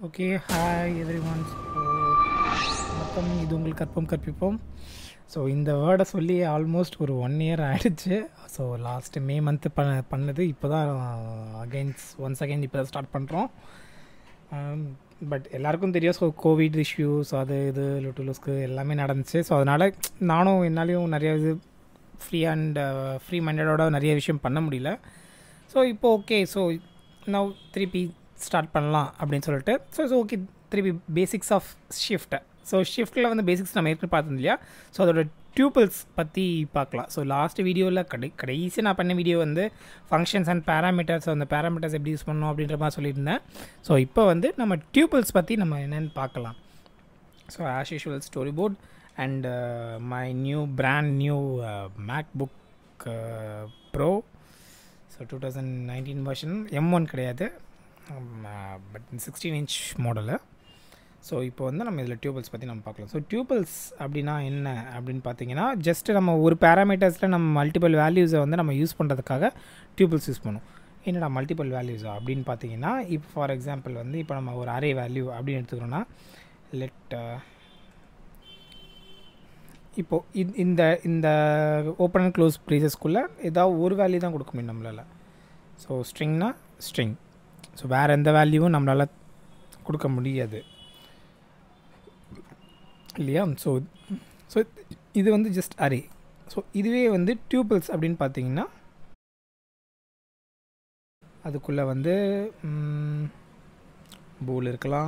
okay hi every one வணக்கம் இது உங்களுக்கு கற்பம் கற்பிப்போம் ஸோ இந்த வேர்டை சொல்லி ஆல்மோஸ்ட் ஒரு ஒன் இயர் ஆயிடுச்சு ஸோ லாஸ்ட்டு மே மந்த்து பண்ண பண்ணது இப்போ தான் அகைன்ஸ் ஒன்ஸ் அகைன் இப்போ தான் ஸ்டார்ட் பண்ணுறோம் பட் எல்லாருக்கும் தெரியும் ஸோ கோவிட் இஷ்யூஸ் அது இது லுட்டுலுஸ்க்கு எல்லாமே நடந்துச்சு ஸோ அதனால் நானும் என்னாலையும் நிறைய இது ஃப்ரீ அண்ட் ஃப்ரீ மைண்டடோட நிறைய விஷயம் பண்ண முடியல ஸோ இப்போ ஓகே ஸோ நவ் திருப்பி ஸ்டார்ட் பண்ணலாம் அப்படின்னு சொல்லிட்டு ஸோ ஸோ ஓகே திருப்பி பேசிக்ஸ் ஆஃப் ஷிஃப்ட் ஸோ ஷிஃப்ட்டில் வந்து பேசிக்ஸ் நம்ம ஏற்கனவே பார்த்தோம் இல்லையா ஸோ அதோட டியூபிள்ஸ் பற்றி பார்க்கலாம் ஸோ லாஸ்ட் வீடியோவில் கடை கடைசி நான் பண்ண வீடியோ வந்து ஃபங்க்ஷன்ஸ் அண்ட் பேராமீட்டர்ஸ் அந்த பேராமீட்டர்ஸ் எப்படி யூஸ் பண்ணணும் அப்படின்ற மாதிரி சொல்லியிருந்தேன் ஸோ இப்போ வந்து நம்ம டியூபிள்ஸ் பற்றி நம்ம என்னென்னு பார்க்கலாம் so as usual storyboard and my new brand new MacBook Pro so two thousand nineteen version M one கிடையாது but sixteen inch model so இப்போ வந்து நம்ம இதில் டியூபிள்ஸ் பற்றி நம்ம பார்க்கலாம் ஸோ டியூபிள்ஸ் அப்படின்னா என்ன அப்படின்னு பார்த்தீங்கன்னா ஜஸ்ட் நம்ம ஒரு பேராமீட்டர்ஸில் நம்ம மல்டிபிள் வேல்யூஸை வந்து நம்ம யூஸ் பண்ணுறதுக்காக டியூபிள்ஸ் யூஸ் பண்ணுவோம் என்னடா மல்டிபிள் வேல்யூஸா அப்படின்னு பார்த்தீங்கன்னா இப்போ ஃபார் எக்ஸாம்பிள் வந்து இப்போ நம்ம ஒரு அரே வேல்யூ அப்படின்னு எடுத்துக்கிறோன்னா லெட் இப்போது இந்த இந்த ஓப்பன் அண்ட் க்ளோஸ் ப்ரீசஸ்க்குள்ளே ஏதாவது ஒரு வேல்யூ தான் கொடுக்க முடியும் நம்மளால் ஸோ ஸ்ட்ரிங்னா ஸ்ட்ரிங் ஸோ வேறு எந்த வேல்யூவும் நம்மளால் கொடுக்க முடியாது இல்லையா ஸோ ஸோ இது வந்து ஜஸ்ட் அரே ஸோ இதுவே வந்து டியூபிள்ஸ் அப்படின்னு பார்த்தீங்கன்னா அதுக்குள்ளே வந்து பூல் இருக்கலாம்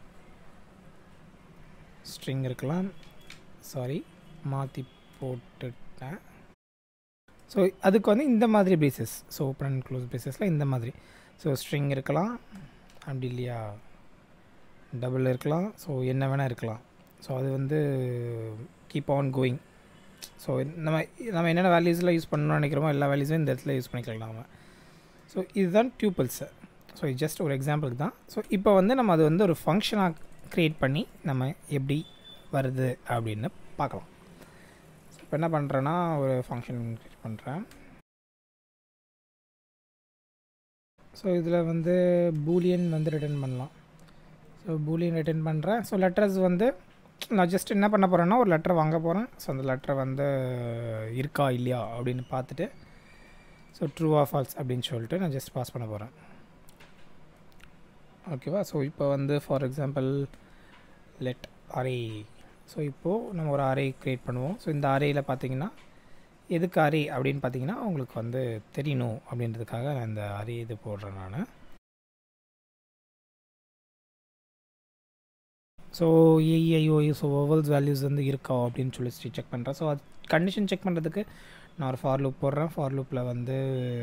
ஸ்ட்ரிங் இருக்கலாம் சாரி மாற்றி போட்டுட்டேன் ஸோ அதுக்கு வந்து இந்த மாதிரி basis so open and close பேசிஸில் இந்த மாதிரி ஸோ ஸ்ட்ரிங் இருக்கலாம் அப்படி இல்லையா டபுள் இருக்கலாம் ஸோ என்ன வேணால் இருக்கலாம் ஸோ அது வந்து கீப் ஆன் கோயிங் ஸோ நம்ம நம்ம என்னென்ன வேல்யூஸில் யூஸ் பண்ணணும்னு நினைக்கிறோமோ எல்லா வேல்யூஸும் இந்த இடத்துல யூஸ் பண்ணிக்கலாம் நம்ம ஸோ இதுதான் டியூப்பிள்ஸு ஸோ இது ஜஸ்ட் ஒரு எக்ஸாம்பிளுக்கு தான் ஸோ இப்போ வந்து நம்ம அது வந்து ஒரு ஃபங்க்ஷனாக க்ரியேட் பண்ணி நம்ம எப்படி வருது அப்படின்னு பார்க்கலாம் ஸோ இப்போ என்ன பண்ணுறேன்னா ஒரு ஃபங்க்ஷன் க்ரியேட் பண்ணுறேன் ஸோ இதில் வந்து பூலியன் வந்து ரிட்டர்ன் பண்ணலாம் ஸோ பூலியன் ரிட்டர்ன் பண்ணுறேன் ஸோ லெட்டர்ஸ் வந்து நான் ஜஸ்ட் என்ன பண்ண போகிறேன்னா ஒரு லெட்டர் வாங்க போகிறேன் ஸோ அந்த லெட்டரை வந்து இருக்கா இல்லையா அப்படின்னு பார்த்துட்டு ஸோ ட்ரூ ஆர் ஃபால்ஸ் அப்படின்னு சொல்லிட்டு நான் ஜஸ்ட் பாஸ் பண்ண போகிறேன் ஓகேவா ஸோ இப்போ வந்து for example let array so இப்போது நம்ம ஒரு அரே க்ரியேட் பண்ணுவோம் ஸோ இந்த அரேயில் பார்த்தீங்கன்னா எதுக்கு அரே அப்படின்னு பார்த்தீங்கன்னா உங்களுக்கு வந்து தெரியணும் அப்படின்றதுக்காக நான் இந்த அரே இது போடுறேன் நான் so A E I O E so vowels values வந்து இருக்கா அப்படின்னு சொல்லி செக் பண்ணுறேன் ஸோ அது கண்டிஷன் செக் பண்ணுறதுக்கு நான் ஒரு ஃபார் லூப் போடுறேன் ஃபார் லூப்பில் வந்து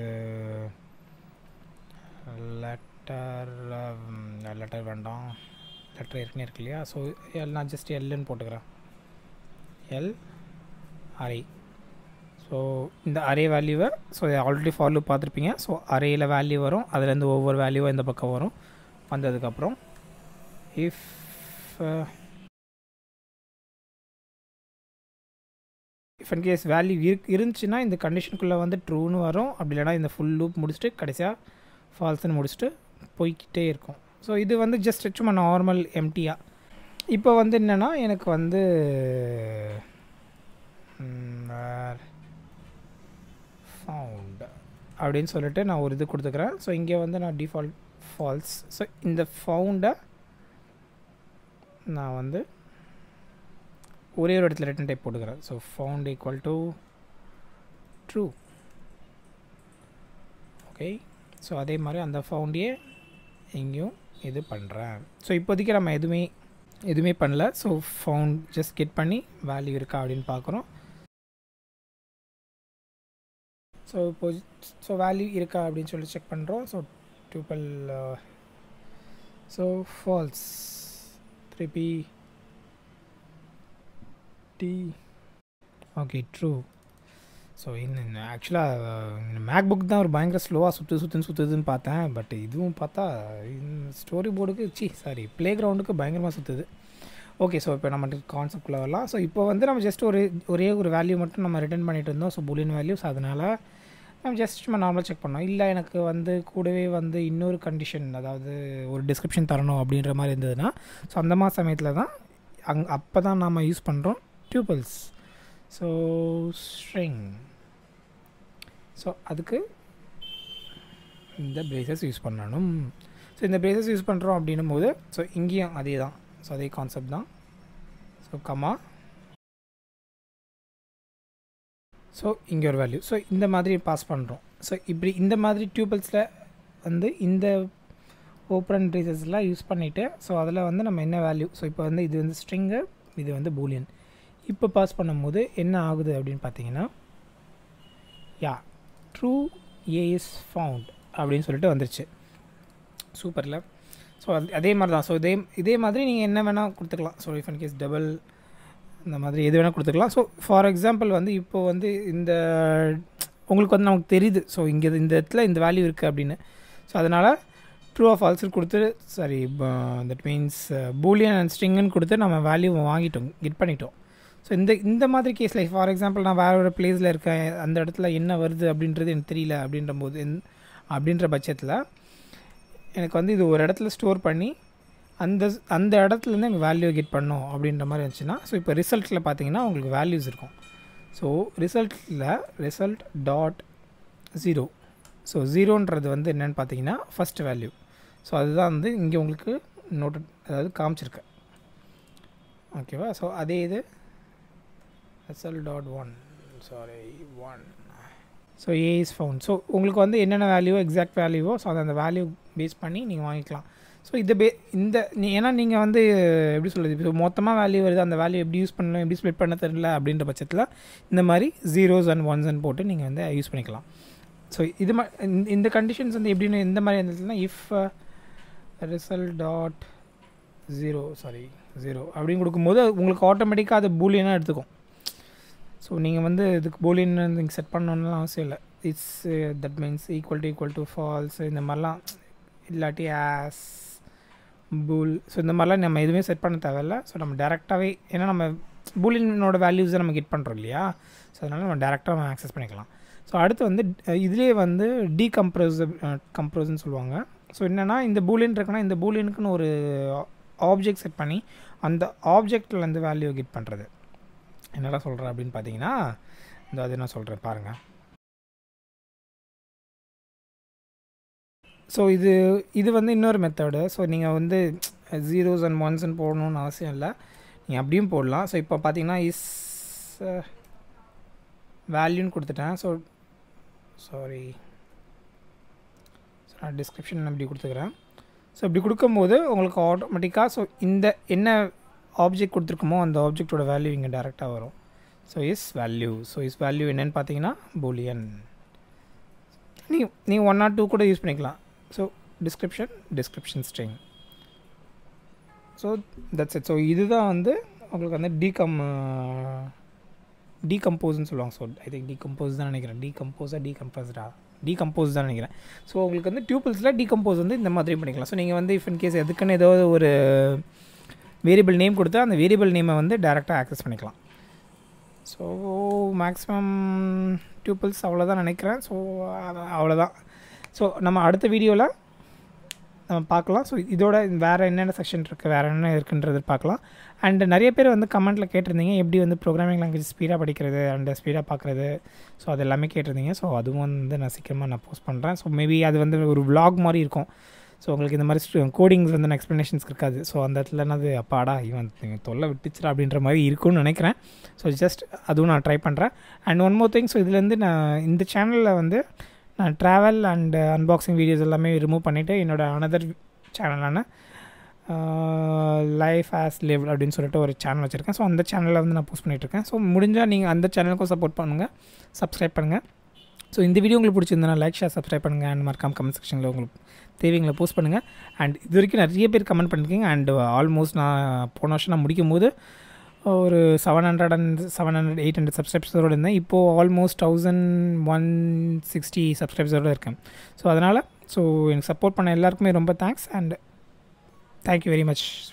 லெட்டர் லெட்டர் வேண்டாம் லெட்டர் ஏற்கனவே இருக்கு இல்லையா ஸோ எல் நான் ஜஸ்ட் எல்லுன்னு போட்டுக்கிறேன் எல் அரே ஸோ இந்த அரே வேல்யூவை ஸோ ஆல்ரெடி ஃபார் லூப் பார்த்துருப்பீங்க ஸோ அரேயில் வேல்யூ வரும் அதுலேருந்து ஒவ்வொரு வேல்யூவும் இந்த பக்கம் வரும் வந்ததுக்கப்புறம் if if in case value இரு இருந்துச்சுன்னா இந்த கண்டிஷனுக்குள்ளே வந்து ட்ரூன்னு வரும் அப்படி இல்லைனா இந்த ஃபுல் லூப் முடிச்சுட்டு கடைசியாக ஃபால்ஸ்ன்னு முடிச்சுட்டு போய்கிட்டே இருக்கும் ஸோ இது வந்து ஜஸ்ட் சும்மா நார்மல் எம்டியாக இப்போ வந்து என்னென்னா எனக்கு வந்து ஃபவுண்ட் அப்படின்னு சொல்லிட்டு நான் ஒரு இது கொடுத்துக்கிறேன் ஸோ இங்கே வந்து நான் டிஃபால்ட் ஃபால்ஸ் ஸோ இந்த ஃபவுண்டை நான் வந்து ஒரே ஒரு இடத்துல ரிட்டன் டைப் போட்டுக்கிறேன் so found equal to true okay so அதே மாதிரி அந்த ஃபவுண்டையே எங்கேயும் இது பண்ணுறேன் ஸோ இப்போதைக்கு நம்ம எதுவுமே எதுவுமே பண்ணல ஸோ ஃபவுண்ட் ஜஸ்ட் கெட் பண்ணி வேல்யூ இருக்கா அப்படின்னு பார்க்குறோம் ஸோ இப்போ ஸோ வேல்யூ இருக்கா அப்படின்னு சொல்லி செக் பண்ணுறோம் ஸோ டூப்பல் ஸோ ஃபால்ஸ் திருப்பி டி ஓகே ட்ரூ ஸோ இன்னும் ஆக்சுவலாக மேக் புக் தான் ஒரு பயங்கர ஸ்லோவாக சுற்று சுற்றுன்னு சுற்றுதுன்னு பார்த்தேன் பட் இதுவும் பார்த்தா ஸ்டோரி போர்டுக்கு சி சாரி ப்ளே கிரவுண்டுக்கு பயங்கரமாக சுற்றுது ஓகே ஸோ இப்போ நம்ம கான்செப்டில் வரலாம் ஸோ இப்போ வந்து நம்ம ஜஸ்ட் ஒரு ஒரே ஒரு வேல்யூ மட்டும் நம்ம ரிட்டர்ன் பண்ணிட்டு இருந்தோம் ஸோ புலியன் வேல்யூஸ் அதனால் நம்ம ஜஸ்ட் சும்மா நார்மலாக செக் பண்ணோம் இல்லை எனக்கு வந்து கூடவே வந்து இன்னொரு கண்டிஷன் அதாவது ஒரு டிஸ்கிரிப்ஷன் தரணும் அப்படின்ற மாதிரி இருந்ததுன்னா ஸோ அந்த மாதிரி சமயத்தில் தான் அங் அப்போ தான் நாம் யூஸ் பண்ணுறோம் டியூபிள்ஸ் ஸோ ஸ்ட்ரிங் ஸோ அதுக்கு இந்த பிரேசஸ் யூஸ் பண்ணணும் ஸோ இந்த பிரேசஸ் யூஸ் பண்ணுறோம் அப்படின்னும் போது ஸோ இங்கேயும் அதே தான் ஸோ அதே கான்செப்ட் தான் ஸோ கமா ஸோ இங்கே ஒரு வேல்யூ ஸோ இந்த மாதிரி பாஸ் பண்ணுறோம் ஸோ இப்படி இந்த மாதிரி டியூபிள்ஸில் வந்து இந்த ஓப்பன் ட்ரீசஸ்லாம் யூஸ் பண்ணிவிட்டு ஸோ அதில் வந்து நம்ம என்ன வேல்யூ ஸோ இப்போ வந்து இது வந்து ஸ்ட்ரிங்கு இது வந்து பூலியன் இப்போ பாஸ் பண்ணும்போது என்ன ஆகுது அப்படின்னு பார்த்தீங்கன்னா yeah true a is found அப்படின்னு சொல்லிட்டு வந்துருச்சு சூப்பரில் ஸோ அது அதே மாதிரி தான் ஸோ இதே இதே மாதிரி நீங்கள் என்ன வேணால் கொடுத்துக்கலாம் so if an case double இந்த மாதிரி எது வேணால் கொடுத்துக்கலாம் ஸோ ஃபார் எக்ஸாம்பிள் வந்து இப்போது வந்து இந்த உங்களுக்கு வந்து நமக்கு தெரியுது ஸோ இங்கே இந்த இடத்துல இந்த வேல்யூ இருக்குது அப்படின்னு ஸோ அதனால் ட்ரூ ஆஃப் ஆல்சர் கொடுத்து sorry that means boolean and ஸ்ட்ரிங்குன்னு கொடுத்து நம்ம வேல்யூ வாங்கிட்டோம் கெட் பண்ணிட்டோம் ஸோ இந்த இந்த மாதிரி கேஸில் ஃபார் எக்ஸாம்பிள் நான் வேறு ஒரு பிளேஸில் இருக்கேன் அந்த இடத்துல என்ன வருது அப்படின்றது எனக்கு தெரியல அப்படின்ற போது என் அப்படின்ற பட்சத்தில் எனக்கு வந்து இது ஒரு இடத்துல ஸ்டோர் பண்ணி அந்த அந்த இடத்துலேருந்து எனக்கு வேல்யூ கெட் பண்ணோம் அப்படின்ற மாதிரி இருந்துச்சுன்னா ஸோ இப்போ ரிசல்ட்டில் பார்த்தீங்கன்னா உங்களுக்கு வேல்யூஸ் இருக்கும் ஸோ ரிசல்ட்டில் ரிசல்ட் டாட் ஜீரோ ஸோ ஜீரோன்றது வந்து என்னென்னு பார்த்தீங்கன்னா ஃபஸ்ட் வேல்யூ ஸோ அதுதான் வந்து இங்கே உங்களுக்கு நோட் அதாவது காமிச்சிருக்கு ஓகேவா ஸோ அதே இது result dot one sorry one so a is found so உங்களுக்கு வந்து என்னென்ன வேல்யூவோ எக்ஸாக்ட் வேல்யூவோ ஸோ அதை அந்த வேல்யூ பேஸ் பண்ணி நீங்கள் வாங்கிக்கலாம் ஸோ இது பே இந்த நீ ஏன்னா நீங்கள் வந்து எப்படி சொல்கிறது இப்போ மொத்தமாக வேல்யூ வருது அந்த வேல்யூ எப்படி யூஸ் பண்ணணும் எப்படி ஸ்ப்ளிட் பண்ண தெரியல அப்படின்ற பட்சத்தில் இந்த மாதிரி ஜீரோஸ் அண்ட் ஒன்ஸ் அண்ட் போட்டு நீங்கள் வந்து யூஸ் பண்ணிக்கலாம் ஸோ இது மா இந்த கண்டிஷன்ஸ் வந்து எப்படின்னு எந்த மாதிரி இருந்ததுன்னா if result dot zero sorry zero அப்படின்னு கொடுக்கும்போது உங்களுக்கு ஆட்டோமேட்டிக்காக அது பூலியனாக எடுத்துக்கும் ஸோ நீங்கள் வந்து இதுக்கு பூலியன் நீங்கள் செட் பண்ணணும்லாம் அவசியம் இல்லை it's that means equal to equal to false இந்த மாதிரிலாம் இல்லாட்டி ஆஸ் பூல் ஸோ இந்த மாதிரிலாம் நம்ம எதுவுமே செட் பண்ண தேவையில்ல ஸோ நம்ம டேரெக்டாகவே ஏன்னா நம்ம பூலியனோட வேல்யூஸை நம்ம கெட் பண்ணுறோம் இல்லையா ஸோ அதனால் நம்ம டேரெக்டாக நம்ம ஆக்சஸ் பண்ணிக்கலாம் ஸோ அடுத்து வந்து இதுலேயே வந்து டீகம்ப்ரோஸ் கம்ப்ரோஸ்ன்னு சொல்லுவாங்க ஸோ என்னென்னா இந்த பூலியன் இருக்குன்னா இந்த பூலியனுக்குன்னு ஒரு ஆப்ஜெக்ட் செட் பண்ணி அந்த ஆப்ஜெக்ட்லேருந்து வேல்யூ கெட் பண்ணுறது என்னடா சொல்கிறேன் அப்படின்னு பார்த்தீங்கன்னா இந்த அது நான் சொல்கிறேன் பாருங்கள் ஸோ இது இது வந்து இன்னொரு மெத்தடு ஸோ நீங்கள் வந்து ஜீரோஸ் அண்ட் ஒன்ஸ்ன்னு போடணுன்னு அவசியம் இல்லை நீங்கள் அப்படியும் போடலாம் ஸோ இப்போ பார்த்தீங்கன்னா இஸ் வேல்யூன்னு கொடுத்துட்டேன் ஸோ சாரி ஸோ நான் டிஸ்கிரிப்ஷன் அப்படி கொடுத்துக்கிறேன் ஸோ இப்படி கொடுக்கும்போது உங்களுக்கு ஆட்டோமேட்டிக்காக ஸோ இந்த என்ன ஆப்ஜெக்ட் கொடுத்துருக்கோமோ அந்த ஆப்ஜெக்டோட வேல்யூ இங்கே டேரெக்டாக வரும் so is value so is value என்னென்னு பார்த்தீங்கன்னா பூலியன் நீங்கள் நீங்கள் ஒன் ஆர் டூ கூட யூஸ் பண்ணிக்கலாம் so description description string so that's it so இதுதான் வந்து உங்களுக்கு வந்து டீகம் டீகம்போஸ்ன்னு சொல்லுவாங்க ஸோ ஐ திங்க் டீகம்போஸ் தான் நினைக்கிறேன் டீகம்போஸாக டீகம்போஸ்டா டீகம்போஸ் தான் நினைக்கிறேன் ஸோ உங்களுக்கு வந்து டியூபிள்ஸில் டீகம்போஸ் வந்து இந்த மாதிரி பண்ணிக்கலாம் ஸோ நீங்கள் வந்து இஃப் இன் கேஸ் எதுக்குன்னு ஏதோ ஒரு வேரியபிள் நேம் கொடுத்தா அந்த வேரியபிள் நேமை வந்து டேரெக்டாக ஆக்சஸ் பண்ணிக்கலாம் ஸோ மேக்ஸிமம் டியூபிள்ஸ் அவ்வளோதான் நினைக்கிறேன் ஸோ அவ்வளோதான் ஸோ நம்ம அடுத்த வீடியோவில் நம்ம பார்க்கலாம் ஸோ இதோட வேறு என்னென்ன செக்ஷன் இருக்குது வேறு என்ன இருக்குன்றது பார்க்கலாம் அண்ட் நிறைய பேர் வந்து கமெண்ட்டில் கேட்டிருந்தீங்க எப்படி வந்து ப்ரோக்ராமிங் லாங்குவேஜ் ஸ்பீடாக படிக்கிறது அண்ட் ஸ்பீடாக பார்க்குறது ஸோ அது எல்லாமே கேட்டிருந்தீங்க ஸோ அதுவும் வந்து நான் சீக்கிரமாக நான் போஸ்ட் பண்ணுறேன் ஸோ மேபி அது வந்து ஒரு விலாக் மாதிரி இருக்கும் ஸோ உங்களுக்கு இந்த மாதிரி கோடிங்ஸ் வந்து எக்ஸ்ப்ளனேஷன்ஸ் இருக்காது ஸோ அந்த இடத்துல என்னது அப்பாடா இவன் தொல்லை விட்டுச்சுரா அப்படின்ற மாதிரி இருக்கும்னு நினைக்கிறேன் ஸோ ஜஸ்ட் அதுவும் நான் ட்ரை பண்ணுறேன் and one more thing so இதுலேருந்து நான் இந்த சேனலில் வந்து நான் ட்ராவல் அண்ட் அன்பாக்சிங் வீடியோஸ் எல்லாமே ரிமூவ் பண்ணிவிட்டு என்னோடய அனதர் சேனலான லைஃப் ஆஸ் லிவ் அப்படின்னு சொல்லிட்டு ஒரு சேனல் வச்சுருக்கேன் ஸோ அந்த சேனலில் வந்து நான் போஸ்ட் பண்ணிகிட்ருக்கேன் ஸோ முடிஞ்சால் நீங்கள் அந்த சேனலுக்கும் சப்போர்ட் பண்ணுங்கள் சப்ஸ்கிரைப் பண்ணுங்கள் ஸோ இந்த வீடியோ உங்களுக்கு பிடிச்சிருந்தா லைக் ஷேர் சப்ஸ்கிரைப் பண்ணுங்கள் அண்ட் மறக்காம கமெண்ட் செக்ஷனில் உங்களுக்கு தேவைங்களை போஸ்ட் பண்ணுங்கள் அண்ட் இது வரைக்கும் நிறைய பேர் கமெண்ட் பண்ணியிருக்கீங்க அண்ட் ஆல்மோஸ்ட் நான் போன வருஷம் நான் முடிக்கும் போது ஒரு seven hundred and seven hundred eight hundred சப்ஸ்கிரைப்ஸோடு இருந்தேன் இப்போது ஆல்மோஸ்ட் தௌசண்ட் ஒன் சிக்ஸ்டி சப்ஸ்கிரைப்ஸோடு இருக்கேன் ஸோ அதனால் ஸோ எனக்கு சப்போர்ட் பண்ண எல்லாருக்குமே ரொம்ப thanks and thank you very much